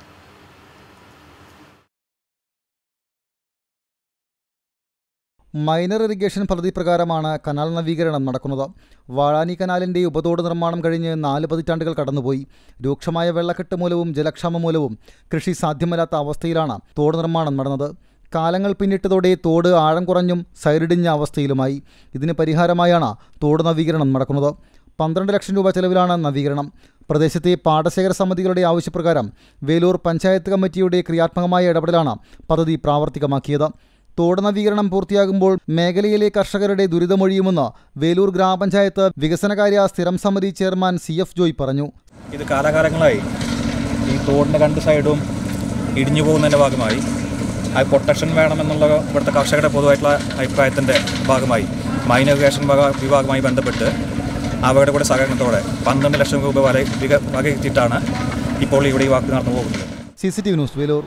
മൈനർ ഇറിഗേഷൻ പദ്ധതി പ്രകാരമാണ് കനാൽ നവീകരണം നടക്കുന്നത് വാഴാനി കനാലിൻ്റെ ഉപതോട് നിർമ്മാണം കഴിഞ്ഞ് നാല് പതിറ്റാണ്ടുകൾ കടന്നുപോയി രൂക്ഷമായ വെള്ളക്കെട്ട് മൂലവും ജലക്ഷാമം മൂലവും കൃഷി സാധ്യമല്ലാത്ത അവസ്ഥയിലാണ് തോട് നിർമ്മാണം നടന്നത് കാലങ്ങൾ പിന്നിട്ടതോടെ തോട് ആഴം കുറഞ്ഞും സൈഡിടിഞ്ഞ അവസ്ഥയിലുമായി ഇതിന് പരിഹാരമായാണ് തോട് നവീകരണം നടക്കുന്നത് പന്ത്രണ്ട് ലക്ഷം രൂപ ചെലവിലാണ് നവീകരണം പ്രദേശത്തെ പാടശേഖര സമിതികളുടെ ആവശ്യപ്രകാരം വേലൂർ പഞ്ചായത്ത് കമ്മിറ്റിയുടെ ക്രിയാത്മകമായ ഇടപെടലാണ് പദ്ധതി പ്രാവർത്തികമാക്കിയത് തോട് നവീകരണം പൂർത്തിയാകുമ്പോൾ മേഖലയിലെ കർഷകരുടെ ദുരിതമൊഴിയുമെന്ന് വേലൂർ ഗ്രാമപഞ്ചായത്ത് വികസനകാര്യ സ്ഥിരം സമിതി ചെയർമാൻ സി എഫ് ജോയ് പറഞ്ഞു ഇത് കാലാകാലങ്ങളായി ഈ തോടിൻ്റെ രണ്ട് സൈഡും ഇടിഞ്ഞു പോകുന്നതിൻ്റെ ഭാഗമായി അത് പ്രൊട്ടക്ഷൻ വേണമെന്നുള്ള ഇവിടുത്തെ കർഷകരുടെ പൊതുവായിട്ടുള്ള അഭിപ്രായത്തിൻ്റെ ഭാഗമായി മൈനോഗേഷൻ വിഭാഗവുമായി ബന്ധപ്പെട്ട് അവരുടെ കൂടെ സഹകരണത്തോടെ പന്ത്രണ്ട് ലക്ഷം രൂപ വരെ വിക വകയിരുത്തിയിട്ടാണ് ഇപ്പോൾ ഇവിടെ ഈ വാക്ക് നടന്നു പോകുന്നത് C C T V news Velur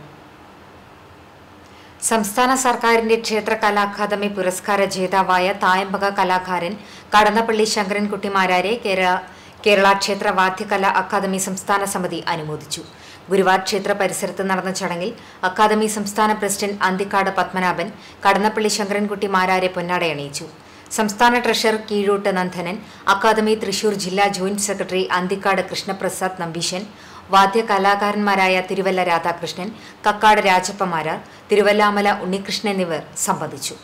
സംസ്ഥാന സർക്കാരിന്റെ ക്ഷേത്ര കലാ അക്കാദമി പുരസ്കാര ജേതാവായ തായമ്പക കലാകാരൻ കടന്നപ്പള്ളി ശങ്കരൻകുട്ടി മാരാരെ കേരള കേരള ക്ഷേത്ര വാദ്യകലാ അക്കാദമി സംസ്ഥാന സമിതി അനുമോദിച്ചു ഗുരുവായൂർ ക്ഷേത്ര പരിസരത്ത് നടന്ന ചടങ്ങിൽ അക്കാദമി സംസ്ഥാന പ്രസിഡന്റ് അന്തിക്കാട് പത്മനാഭൻ കടന്നപ്പള്ളി ശങ്കരൻകുട്ടി മാരാരെ പൊന്നാടയണിയിച്ചു സംസ്ഥാന ട്രഷറർ കീഴൂട്ട് നന്ദനൻ അക്കാദമി തൃശൂർ ജില്ലാ ജോയിന്റ് സെക്രട്ടറി അന്തിക്കാട് കൃഷ്ണപ്രസാദ് നമ്പീശൻ വാദ്യ കലാകാരന്മാരായ തിരുവല്ല രാധാകൃഷ്ണൻ കക്കാട് രാജപ്പമാരാർ തിരുവല്ലാമല ഉണ്ണികൃഷ്ണൻ എന്നിവർ സംബന്ധിച്ചു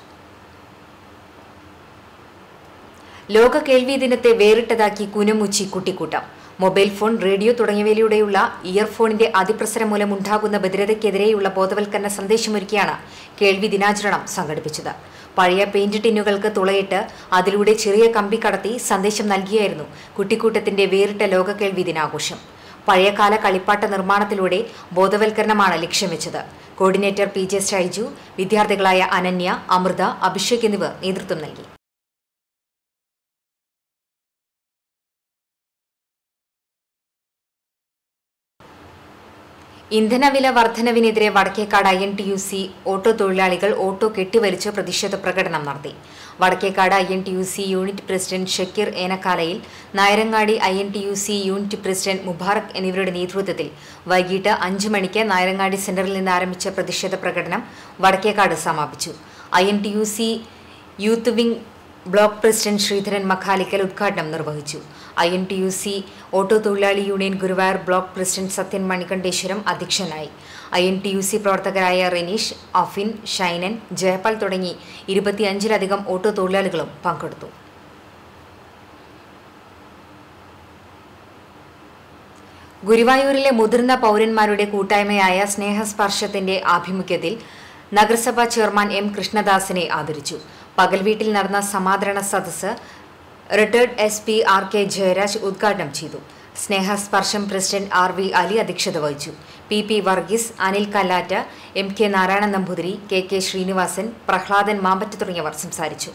ലോക കേൾവി ദിനത്തെ വേറിട്ടതാക്കി കുനമുച്ചി കുട്ടിക്കൂട്ടം മൊബൈൽ ഫോൺ റേഡിയോ തുടങ്ങിയവയിലൂടെയുള്ള ഇയർഫോണിന്റെ അതിപ്രസരം മൂലം ഉണ്ടാകുന്ന ഭദ്രതയ്ക്കെതിരെയുള്ള ബോധവൽക്കരണ സന്ദേശമൊരുക്കിയാണ് കേൾവി ദിനാചരണം സംഘടിപ്പിച്ചത് പഴയ പെയിന്റ് ടിന്നുകൾക്ക് തുളയിട്ട് അതിലൂടെ ചെറിയ കമ്പി കടത്തി സന്ദേശം നൽകിയായിരുന്നു കുട്ടിക്കൂട്ടത്തിന്റെ വേറിട്ട ലോക കേൾവി ദിനാഘോഷം പഴയകാല കളിപ്പാട്ട നിർമ്മാണത്തിലൂടെ ബോധവൽക്കരണമാണ് ലക്ഷ്യം വെച്ചത് കോർഡിനേറ്റർ പി ജെ ഷൈജു വിദ്യാർത്ഥികളായ അനന്യ അമൃത അഭിഷേക് എന്നിവർ നേതൃത്വം നൽകി ഇന്ധനവില വർധനവിനെതിരെ Vadakkekad I N T U C auto തൊഴിലാളികൾ ഓട്ടോ കെട്ടിവലിച്ച് പ്രതിഷേധ പ്രകടനം നടത്തി Vadakkekad I N T U C unit president Shakeer ഏനക്കാലയിൽ Nayarangadi I N T U C unit president Mubarak എന്നിവരുടെ നേതൃത്വത്തിൽ വൈകിട്ട് അഞ്ച് മണിക്ക് നായരങ്ങാടി സെന്ററിൽ നിന്ന് ആരംഭിച്ച പ്രതിഷേധ പ്രകടനം വടക്കേക്കാട് സമാപിച്ചു I N T U C youth wing block president Sreedharan Makhalikkal ഉദ്ഘാടനം നിർവഹിച്ചു I N T U C auto തൊഴിലാളി union Guruvayur block president Sathyan Manikandeswaram അധ്യക്ഷനായി I N T U C പ്രവർത്തകരായ റെനീഷ് അഫിൻ ഷൈനൻ ജയപാൽ തുടങ്ങി ഇരുപത്തിയഞ്ചിലധികം ഓട്ടോ തൊഴിലാളികളും പങ്കെടുത്തു ഗുരുവായൂരിലെ മുതിർന്ന പൗരന്മാരുടെ കൂട്ടായ്മയായ സ്നേഹസ്പർശത്തിന്റെ ആഭിമുഖ്യത്തിൽ നഗരസഭാ ചെയർമാൻ എം കൃഷ്ണദാസിനെ ആദരിച്ചു പകൽ വീട്ടിൽ നടന്ന സമാദരണ സദസ്സ് retired S P R K Jayaraj ഉദ്ഘാടനം ചെയ്തു Snehasparsham president R V Ali അധ്യക്ഷത വഹിച്ചു P P Varghese Anil Kallatta M K Narayanan Namboothiri K K Srinivasan Prahladan Mampatt തുടങ്ങിയവർ സംസാരിച്ചു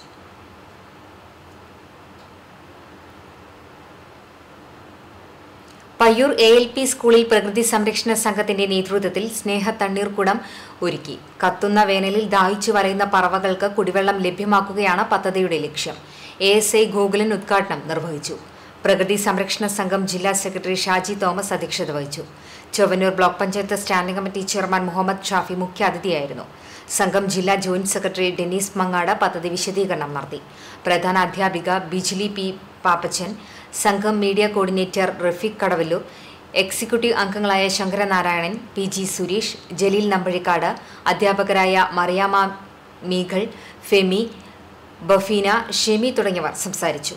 പയ്യൂർ എ എൽ പി സ്കൂളിൽ പ്രകൃതി സംരക്ഷണ സംഘത്തിന്റെ നേതൃത്വത്തിൽ സ്നേഹ തണ്ണീർക്കുടം ഒരുക്കി കത്തുന്ന വേനലിൽ ദാഹിച്ചു വലയുന്ന പറവകൾക്ക് കുടിവെള്ളം ലഭ്യമാക്കുകയാണ് പദ്ധതിയുടെ ലക്ഷ്യം എ എസ് ഐ ഗോകുലൻ ഉദ്ഘാടനം നിർവഹിച്ചു പ്രകൃതി സംരക്ഷണ സംഘം ജില്ലാ സെക്രട്ടറി ഷാജി തോമസ് അധ്യക്ഷത വഹിച്ചു Chowwannur block panchayat standing committee chairman Muhammad Shafi മുഖ്യാതിഥിയായിരുന്നു സംഘം ജില്ലാ ജോയിന്റ് സെക്രട്ടറി ഡെന്നീസ് മങ്ങാട് പദ്ധതി വിശദീകരണം നടത്തി പ്രധാന അധ്യാപിക ബിജിലി പി പാപ്പച്ചൻ സംഘം media coordinator Rafeeq Kadavallur executive അംഗങ്ങളായ ശങ്കരനാരായണൻ പി ജി സുരേഷ് ജലീൽ നമ്പഴിക്കാട് അധ്യാപകരായ മറിയാമ മീകൾ ഫെമി ബഫീന ഷെമി തുടങ്ങിയവർ സംസാരിച്ചു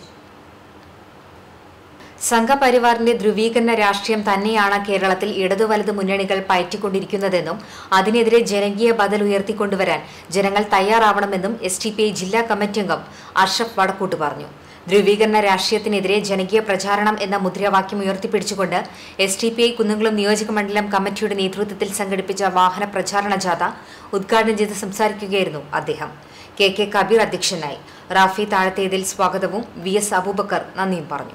സംഘപരിവാറിന്റെ ധ്രുവീകരണ രാഷ്ട്രീയം തന്നെയാണ് കേരളത്തിൽ ഇടതു വലത് മുന്നണികൾ പയറ്റിക്കൊണ്ടിരിക്കുന്നതെന്നും അതിനെതിരെ ജനകീയ ബദൽ ഉയർത്തിക്കൊണ്ടുവരാൻ ജനങ്ങൾ തയ്യാറാവണമെന്നും എസ് ടി പി ഐ ജില്ലാ കമ്മിറ്റി അംഗം അഷ്റഫ് വടക്കൂട്ട് പറഞ്ഞു ധ്രുവീകരണ രാഷ്ട്രീയത്തിനെതിരെ ജനകീയ പ്രചാരണം എന്ന മുദ്രാവാക്യം ഉയർത്തിപ്പിടിച്ചുകൊണ്ട് S T P I Kunnamkulam നിയോജക മണ്ഡലം കമ്മിറ്റിയുടെ നേതൃത്വത്തിൽ സംഘടിപ്പിച്ച വാഹന പ്രചാരണ ജാഥ ഉദ്ഘാടനം ചെയ്ത് സംസാരിക്കുകയായിരുന്നു അദ്ദേഹം കെ കെ കബീർ അധ്യക്ഷനായി റാഫി താഴത്തേതിൽ സ്വാഗതവും വി എസ് അബൂബക്കർ നന്ദിയും പറഞ്ഞു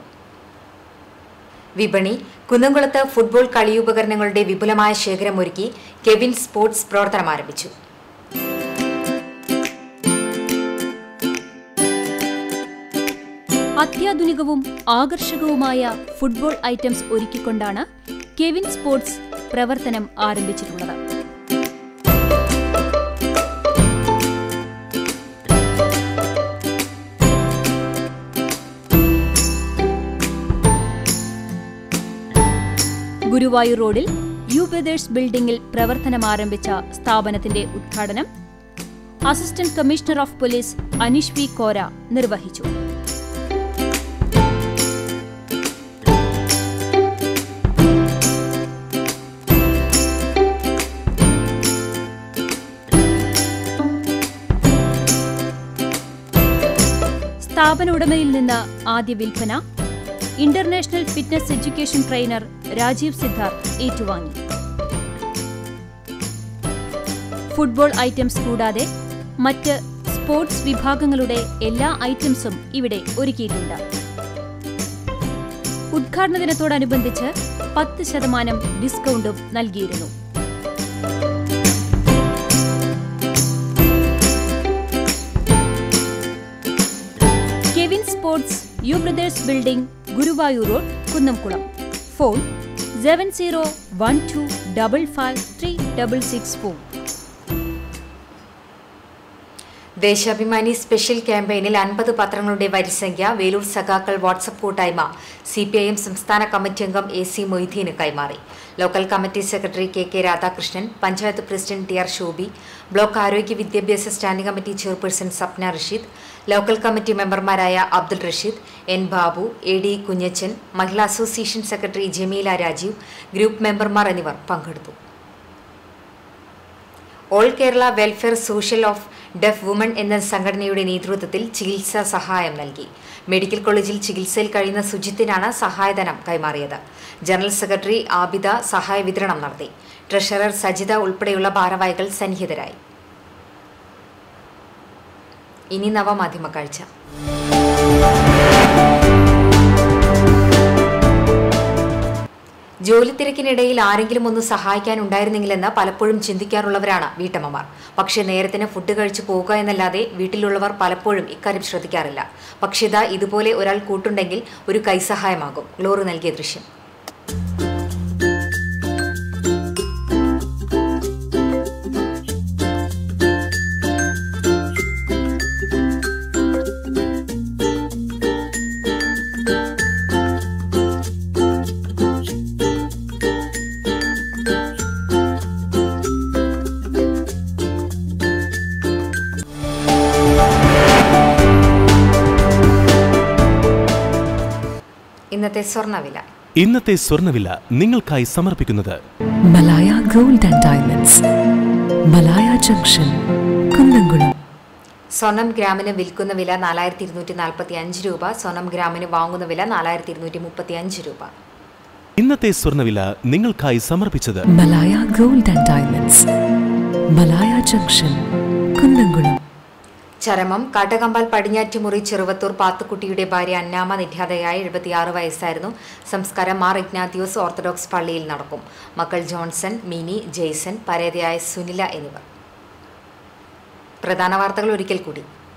വിപണി കുന്നംകുളത്ത് ഫുട്ബോൾ കളിയുപകരണങ്ങളുടെ വിപുലമായ ശേഖരം ഒരുക്കി കെവിൻ സ്പോർട്സ് പ്രവർത്തനം ആരംഭിച്ചു അത്യാധുനികവും ആകർഷകവുമായ ഫുട്ബോൾ ഐറ്റംസ് ഒരുക്കിക്കൊണ്ടാണ് കെവിൻ സ്പോർട്സ് പ്രവർത്തനം ആരംഭിച്ചിട്ടുള്ളത് ഗുരുവായൂർ റോഡിൽ യു ബ്രദേഴ്സ് ബിൽഡിംഗിൽ പ്രവർത്തനം ആരംഭിച്ച സ്ഥാപനത്തിന്റെ ഉദ്ഘാടനം assistant commissioner of police Aneesh P Kora നിർവഹിച്ചു സ്ഥാപന ഉടമയിൽ നിന്ന് ആദ്യ വിൽപ്പന international fitness education trainer Rajeev Siddharth ഏറ്റുവാങ്ങി ഫുട്ബോൾ ഐറ്റംസ് കൂടാതെ മറ്റ് സ്പോർട്സ് വിഭാഗങ്ങളുടെ എല്ലാ ഐറ്റംസും ഇവിടെ ഒരുക്കിയിട്ടുണ്ട് ഉദ്ഘാടന ദിനത്തോടനുബന്ധിച്ച് പത്ത് ശതമാനം ഡിസ്കൗണ്ടും നൽകിയിരുന്നു Kevin sports U brothers building Guruvayur road Kunnamkulam phone seven zero one two double five three double six four Deshabhimani special ക്യാമ്പയിനിൽ അൻപത് പത്രങ്ങളുടെ വരിസംഖ്യ വേലൂർ സഖാക്കൾ വാട്സപ്പ് കൂട്ടായ്മ സി പി ഐ എം സംസ്ഥാന കമ്മിറ്റി അംഗം എ സി മൊയ്തീന് കൈമാറി local committee secretary K K Radhakrishnan panchayat president T R Shobhi block ആരോഗ്യ വിദ്യാഭ്യാസ standing committee chairperson Sapna Rasheed local committee മെമ്പർമാരായ Abdul Rasheed N Babu A D Kunjachan Mahila association secretary Jameela Rajeev group മെമ്പർമാർ എന്നിവർ പങ്കെടുത്തു all Kerala welfare social of deaf woman എന്ന സംഘടനയുടെ നേതൃത്വത്തിൽ ചികിത്സാ സഹായം നൽകി മെഡിക്കൽ കോളേജിൽ ചികിത്സയിൽ കഴിയുന്ന സുജിത്തിനാണ് സഹായധനം കൈമാറിയത് ജനറൽ സെക്രട്ടറി ആബിദ സഹായ വിതരണം നടത്തി ട്രഷറർ സജിത ഉൾപ്പെടെയുള്ള ഭാരവാഹികൾ സന്നിഹിതരായി ഇനി നവമാധ്യമ കാഴ്ച ജോലി തിരക്കിനിടയിൽ ആരെങ്കിലും ഒന്ന് സഹായിക്കാനുണ്ടായിരുന്നെങ്കിലെന്ന് പലപ്പോഴും ചിന്തിക്കാറുള്ളവരാണ് വീട്ടമ്മമാർ പക്ഷേ നേരത്തിന് ഫുഡ് കഴിച്ചു പോകുക എന്നല്ലാതെ വീട്ടിലുള്ളവർ പലപ്പോഴും ഇക്കാര്യം ശ്രദ്ധിക്കാറില്ല പക്ഷേ ഇതാ ഇതുപോലെ ഒരാൾ കൂട്ടുണ്ടെങ്കിൽ ഒരു കൈസഹായമാകും ഗ്ലോറി നൽകിയ ദൃശ്യം ഇന്നത്തെ സ്വർണ്ണവില ഇന്നത്തെ സ്വർണ്ണവില നിങ്ങൾക്കായി സമർപ്പിക്കുന്നത് Malaya gold and diamonds Malaya junction Kunnamkulam സ്വർണം ഗ്രാമിന് വിൽക്കുന്ന വില നാലായിരത്തി ഇരുന്നൂറ്റി നാൽപ്പത്തി അഞ്ച് രൂപ സ്വർണം ഗ്രാമിന് വാങ്ങുന്ന വില നാലായിരത്തി ഇരുന്നൂറ്റി മുപ്പത്തി അഞ്ച് രൂപ ഇന്നത്തെ സ്വർണ്ണവില നിങ്ങൾക്കായി സമർപ്പിച്ചത് Malaya gold and diamonds Malaya junction Kunnamkulam ചരമം കാട്ടകമ്പാൽ പടിഞ്ഞാറ്റുമുറി ചെറുവത്തൂർ പാത്തുക്കുട്ടിയുടെ ഭാര്യ അന്നാമ നിര്യാതയായ എഴുപത്തിയാറ് വയസ്സായിരുന്നു സംസ്കാരം മാർ ഇഗ്നാത്തിയോസ് ഓർത്തഡോക്സ് പള്ളിയിൽ നടക്കും മക്കൾ ജോൺസൺ മിനി ജെയ്സൺ പരേതയായ സുനില എന്നിവർ പ്രധാന വാർത്തകൾ ഒരിക്കൽ കൂടി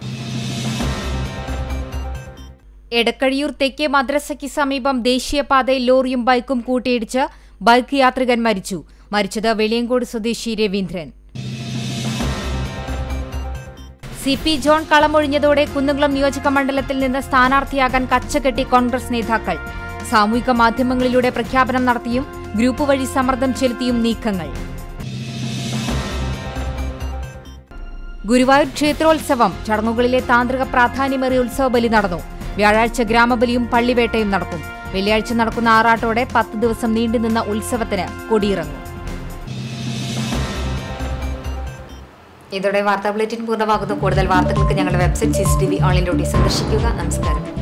എടക്കഴിയൂർ തെക്കേ മദ്രസയ്ക്ക് സമീപം ദേശീയപാതയിൽ ലോറിയും ബൈക്കും കൂട്ടിയിടിച്ച് ബൈക്ക് യാത്രികൻ മരിച്ചു മരിച്ചത് വെളിയങ്കോട് സ്വദേശി രവീന്ദ്രൻ സി പി ജോൺ കളമൊഴിഞ്ഞതോടെ കുന്നുകുളം നിയോജക മണ്ഡലത്തിൽ നിന്ന് സ്ഥാനാർത്ഥിയാകാൻ കച്ചകെട്ടി കോൺഗ്രസ് നേതാക്കൾ സാമൂഹിക മാധ്യമങ്ങളിലൂടെ പ്രഖ്യാപനം നടത്തിയും ഗ്രൂപ്പ് വഴി സമ്മർദ്ദം ചെലുത്തിയും നീക്കങ്ങൾ ഗുരുവായൂർ ക്ഷേത്രോത്സവം ചടങ്ങുകളിലെ താന്ത്രിക പ്രാധാന്യമേറിയ ഉത്സവ ബലി നടന്നു വ്യാഴാഴ്ച ഗ്രാമബലിയും പള്ളിവേട്ടയും നടക്കും വെള്ളിയാഴ്ച നടക്കുന്ന ആറാട്ടോടെ പത്ത് ദിവസം നീണ്ടുനിന്ന ഉത്സവത്തിന് കൊടിയിറങ്ങും ഇതോടെ വാർത്താ ബുള്ളറ്റിൻ പൂർണ്ണമാകുന്നു കൂടുതൽ വാർത്തകൾക്ക് ഞങ്ങളുടെ website C C T V online ഡോട്ടി സന്ദർശിക്കുക നമസ്കാരം